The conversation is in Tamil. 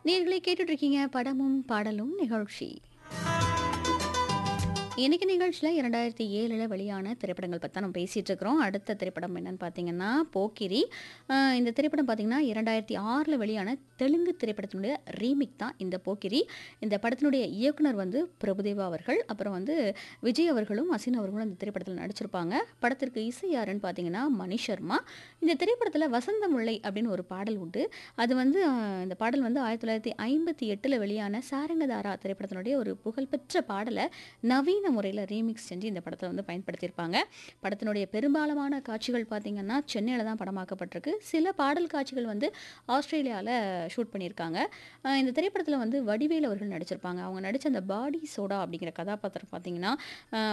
நேர்களை கேட்டுட்டு இருக்கீங்க படமும் பாடலும் நிகழ்ச்சி இன்னைக்கு நிகழ்ச்சியில் இரண்டாயிரத்தி ஏழில் வெளியான திரைப்படங்கள் பற்றி நம்ம பேசிகிட்டு இருக்கிறோம் அடுத்த திரைப்படம் என்னன்னு பார்த்தீங்கன்னா போக்கிரி அஹ் இந்த திரைப்படம் பார்த்தீங்கன்னா இரண்டாயிரத்தி ஆறில் வெளியான தெலுங்கு திரைப்படத்தினுடைய ரீமிக் தான் இந்த போக்கிரி இந்த படத்தினுடைய இயக்குனர் வந்து பிரபுதேவா அவர்கள் அப்புறம் வந்து விஜய் அவர்களும் அசின் அவர்களும் இந்த திரைப்படத்தில் நடிச்சிருப்பாங்க படத்திற்கு இசை யாருன்னு பார்த்தீங்கன்னா மணி சர்மா இந்த திரைப்படத்தில் வசந்த முல்லை அப்படின்னு ஒரு பாடல் உண்டு அது வந்து அஹ், இந்த பாடல் வந்து ஆயிரத்தி தொள்ளாயிரத்தி ஐம்பத்தி எட்டில் வெளியான சாரங்கதாரா திரைப்படத்தினுடைய ஒரு புகழ்பெற்ற பாடலை நவீன முறையில் ரீமிக்ஸ் செஞ்சு இந்த படத்தில் வந்து பயன்படுத்தியிருப்பாங்க படத்தினுடைய பெரும்பாலான காட்சிகள் பார்த்தீங்கன்னா சென்னையில் தான் படமாக்கப்பட்டிருக்கு சில பாடல் காட்சிகள் வந்து ஆஸ்திரேலியாவில் ஷூட் பண்ணியிருக்காங்க அஹ் இந்த திரைப்படத்தில் வந்து வடிவேல் அவர்கள் நடிச்சிருப்பாங்க அவங்க நடித்த அந்த பாடி சோடா அப்படிங்கிற கதாபாத்திரம் பார்த்தீங்கன்னா அஹ்